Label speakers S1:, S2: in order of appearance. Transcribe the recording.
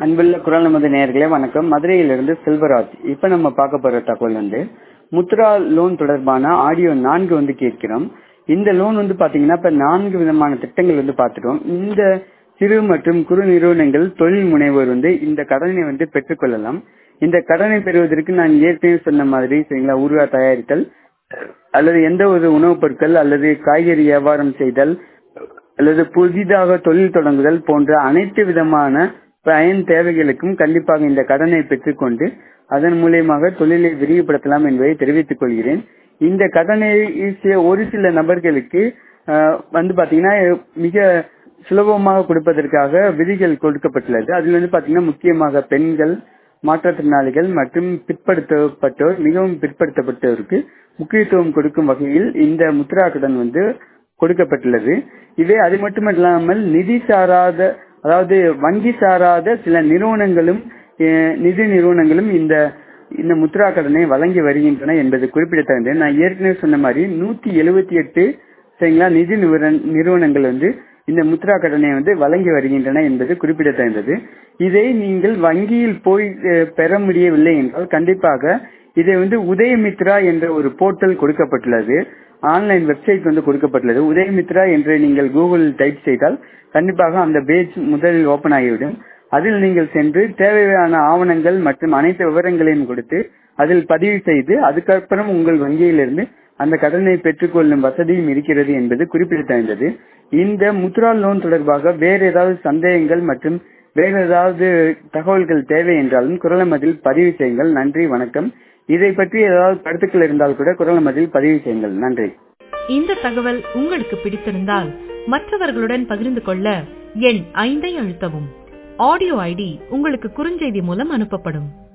S1: அன்புள்ள குரல் நமது நேயர்களே வணக்கம் மதுரையிலிருந்து செல்வராஜ் இப்ப நம்ம பார்க்க போற தகவல் வந்து முத்ரா லோன் தொடர்பான ஆடியோ நான்கு வந்து கேட்கிறோம் இந்த லோன் வந்து பாத்தீங்கன்னா இப்ப நான்கு விதமான திட்டங்கள் வந்து பார்த்துட்டோம் இந்த சிறு மற்றும் குறு நிறுவனங்கள் தொழில் முனைவோர் வந்து இந்த கடனை வந்து பெற்றுக்கொள்ளலாம் இந்த கடனை பெறுவதற்கு நான் ஏற்கனவே சொன்ன மாதிரி சரிங்களா ஊறுகாய் தயாரித்தல் அல்லது எந்த ஒரு உணவுப் பொருட்கள் அல்லது காய்கறி வியாபாரம் செய்தல் அல்லது புதிதாக தொழில் தொடங்குதல் போன்ற அனைத்து விதமான பயன் தேவைகளுக்கும் கண்டிப்பாக இந்த கடனை பெற்றுக்கொண்டு அதன் மூலியமாக தொழிலை விரிவுபடுத்தலாம் என்பதை தெரிவித்துக் கொள்கிறேன் இந்த கடனை ஒரு சில நபர்களுக்கு வந்து பாத்தீங்கன்னா மிக சுலபமாக கொடுப்பதற்காக விதிகள் கொடுக்கப்பட்டுள்ளது அதில் வந்து பாத்தீங்கன்னா முக்கியமாக பெண்கள் மாற்றுத்திறனாளிகள் மற்றும் பிற்படுத்தப்பட்டோர் மிகவும் பிற்படுத்தப்பட்டோருக்கு முக்கியத்துவம் கொடுக்கும் வகையில் இந்த முத்ரா கடன் வந்து கொடுக்கப்பட்டுள்ளது இதே அது மட்டுமல்லாமல் நிதி சாராத அதாவது வங்கி சாராத சில நிறுவனங்களும் நிதி நிறுவனங்களும் இந்த இந்த முத்ரா கடனை வழங்கி வருகின்றன என்பது குறிப்பிடத்தகுந்தது நான் ஏற்கனவே சொன்ன மாதிரி நூத்தி எழுபத்தி எட்டு சரிங்களா நிதி நிறுவனங்கள் வந்து இந்த முத்ரா கடனை வந்து வழங்கி வருகின்றன என்பது குறிப்பிடத்தகுந்தது இதை நீங்கள் வங்கியில் போய் பெற முடியவில்லை என்றால் கண்டிப்பாக இதை வந்து உதயமித்ரா என்ற ஒரு போர்ட்டல் கொடுக்கப்பட்டுள்ளது ஆன்லைன் வெப்சைட் வந்து கொடுக்கப்பட்டுள்ளது உதயமித்ரா என்று நீங்கள் கூகுளில் டைப் செய்தால் கண்டிப்பாக அந்த பேஜ் முதலில் ஓபன் ஆகிவிடும் அதில் நீங்கள் சென்று தேவையான ஆவணங்கள் மற்றும் அனைத்து விவரங்களையும் கொடுத்து அதில் பதிவு செய்து அதுக்கப்புறம் உங்கள் வங்கியிலிருந்து அந்த கடனை பெற்றுக்கொள்ளும் வசதியும் இருக்கிறது என்பது குறிப்பிடத்தகுந்தது இந்த முத்ரா லோன் தொடர்பாக வேறு ஏதாவது சந்தேகங்கள் மற்றும் வேறு ஏதாவது தகவல்கள் தேவை என்றாலும் குரலமதில் பதிவு செய்யுங்கள் நன்றி வணக்கம் இதை பற்றி ஏதாவது கருத்துக்கள் இருந்தால் கூட குரலமதில் பதிவு செய்யுங்கள் நன்றி
S2: இந்த தகவல் உங்களுக்கு பிடித்திருந்தால் மற்றவர்களுடன் பகிர்ந்து கொள்ள எண் ஐந்தை அழுத்தவும் ஆடியோ ஐடி உங்களுக்கு குறுஞ்செய்தி மூலம் அனுப்பப்படும்